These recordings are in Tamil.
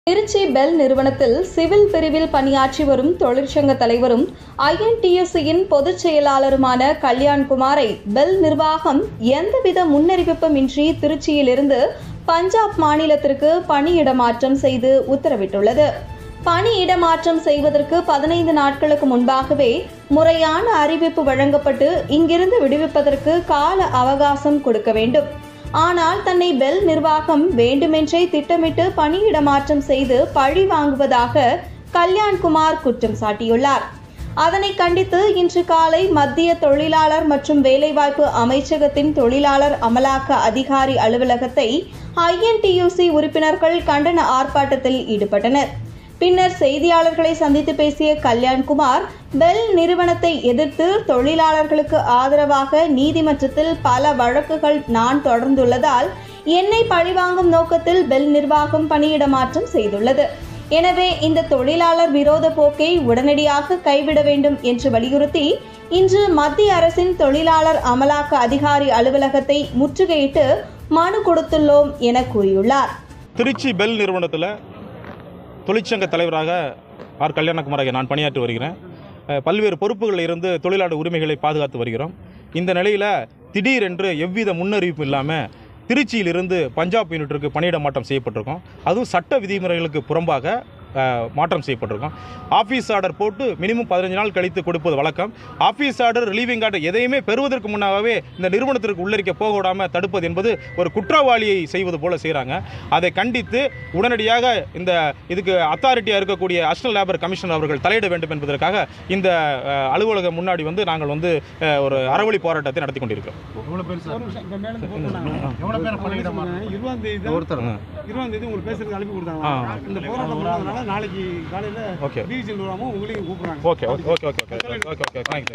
திருச்சி பெல் நிறுவனத்தில் சிவில் பிரிவில் பணியாற்றி வரும் தொழிற்சங்க தலைவரும் ஐஎன்டிஎஸ்சியின் பொதுச் செயலாளருமான கல்யாண்குமாரை பெல் நிர்வாகம் எந்தவித முன்னறிவிப்புமின்றி திருச்சியிலிருந்து பஞ்சாப் மாநிலத்திற்கு பணியிடமாற்றம் செய்து உத்தரவிட்டுள்ளது பணி இடமாற்றம் செய்வதற்கு பதினைந்து நாட்களுக்கு முன்பாகவே முறையான அறிவிப்பு வழங்கப்பட்டு இங்கிருந்து விடுவிப்பதற்கு கால அவகாசம் கொடுக்க வேண்டும் ஆனால் தன்னை பெல் நிர்வாகம் வேண்டுமென்றே திட்டமிட்டு பணியிடமாற்றம் செய்து பழி வாங்குவதாக கல்யாண்குமார் குற்றம் சாட்டியுள்ளார் அதனை கண்டித்து இன்று காலை மத்திய தொழிலாளர் மற்றும் வேலைவாய்ப்பு அமைச்சகத்தின் தொழிலாளர் அமலாக்க அதிகாரி அலுவலகத்தை ஐஎன்டியூசி உறுப்பினர்கள் கண்டன ஆர்ப்பாட்டத்தில் ஈடுபட்டனர் பின்னர் செய்தியாளர்களை சந்தித்து பேசிய கல்யாண்குமார் பெல் நிறுவனத்தை எதிர்த்து தொழிலாளர்களுக்கு ஆதரவாக நீதிமன்றத்தில் பல வழக்குகள் நான் தொடர்ந்துள்ளதால் என்னை பழிவாங்கும் நோக்கத்தில் பெல் நிர்வாகம் பணியிடமாற்றம் செய்துள்ளது எனவே இந்த தொழிலாளர் விரோத போக்கை உடனடியாக கைவிட வேண்டும் என்று வலியுறுத்தி இன்று மத்திய அரசின் தொழிலாளர் அமலாக்க அதிகாரி அலுவலகத்தை முற்றுகையிட்டு மனு கொடுத்துள்ளோம் என கூறியுள்ளார் திருச்சி பெல் நிறுவனத்தில் தொழிற்சங்க தலைவராக ஆர் கல்யாணகுமாராக நான் பணியாற்றி வருகிறேன் அஹ், பல்வேறு பொறுப்புகளில் இருந்து தொழிலாளர் உரிமைகளை பாதுகாத்து வருகிறோம் இந்த நிலையில் திடீரென்று எவ்வித முன்னறிவிப்பும் இல்லாமல் திருச்சியிலிருந்து பஞ்சாப் யூனிட்டிற்கு பணியிட மாற்றம் செய்யப்பட்டிருக்கோம் அதுவும் சட்ட விதிமுறைகளுக்கு புறம்பாக அஹ், மாற்றம் செய்யப்பட்டிருக்கோம் ஆஃபீஸ் ஆர்டர் போட்டு மினிமம் பதினஞ்சு நாள் கழித்து கொடுப்பது வழக்கம் ஆஃபீஸ் ஆர்டர் ரிலீவிங் ஆர்டர் எதையுமே பெறுவதற்கு முன்னாகவே இந்த நிறுவனத்திற்கு உள்ளரிக்க போக விடாமல் தடுப்பது என்பது ஒரு குற்றவாளியை செய்வது போல செய்கிறாங்க அதை கண்டித்து உடனடியாக இந்த இதுக்கு அத்தாரிட்டியாக இருக்கக்கூடிய அஸ்னல் லேபர் கமிஷனர் அவர்கள் தலையிட வேண்டும் என்பதற்காக இந்த அஹ், அலுவலகம் முன்னாடி வந்து நாங்கள் வந்து அஹ், ஒரு அறவழி போராட்டத்தை நடத்தி கொண்டிருக்கிறோம் எவ்வளவு பேர் சார் எவ்வளவு பேர் பணியிடம் இருபதாம் தேதி தான் ஒருத்தர் இருபதாம் தேதி உங்களுக்கு பேசுறதுக்கு அனுப்பி கொடுத்தாங்க ஆ. இந்த போராட்டம் பண்ணதுனால நாளைக்கு காலையில ஓகே டிவிஷன் வராம உங்களையும் கூப்பிடுறாங்க okay okay okay okay okay okay okay thank you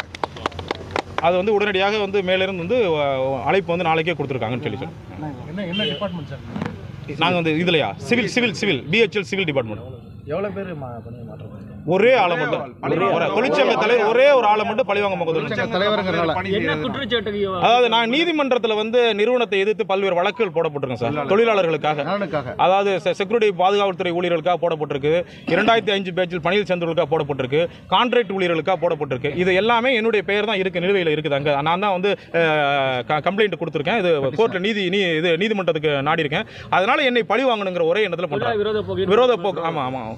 அது வந்து உடனடியாக வந்து மேலிருந்து வந்து அஹ், அழைப்பு வந்து நாளைக்கே கொடுத்துருக்காங்கன்னு சொல்லி சொல்லி என்ன என்ன டிபார்ட்மெண்ட் சார் நாங்கள் வந்து இதுலையா civil civil civil BHL civil department எவ்வளவு பேர் பணியை மாற்றம் ஒரே ஆளை மட்டும் ஒரு தொழிற்சங்க தலைவர் ஒரே ஒரு ஆளை மட்டும் பழிவாங்க போகுது தொழிற்சங்க தலைவருங்கிறனால அதாவது நான் நீதிமன்றத்தில் வந்து நிறுவனத்தை எதிர்த்து பல்வேறு வழக்குகள் போடப்பட்டிருக்கேன் சார் தொழிலாளர்களுக்காக நலனுக்காக அதாவது செ- செக்யூரிட்டி பாதுகாப்புத்துறை ஊழியர்களுக்காக போடப்பட்டிருக்கு இரண்டாயிரத்தி அஞ்சு பேச்சில் பணியில் சேர்ந்தவர்களுக்காக போடப்பட்டிருக்கு கான்ட்ராக்ட் ஊழியர்களுக்காக போடப்பட்டிருக்கு இது எல்லாமே என்னுடைய பெயர் தான் இருக்கு நிலுவையில் இருக்குது அங்கே நான் தான் வந்து கம்ப்ளைண்ட் கொடுத்துருக்கேன் இது கோர்ட்டில் நீதி நீ இது நீதிமன்றத்துக்கு நாடி இருக்கேன் அதனால என்னை பழி வாங்கணுங்கிற ஒரே எண்ணத்தில் பண்ணுறேன் விரோத போக்கு ஆமாம் ஆமாம்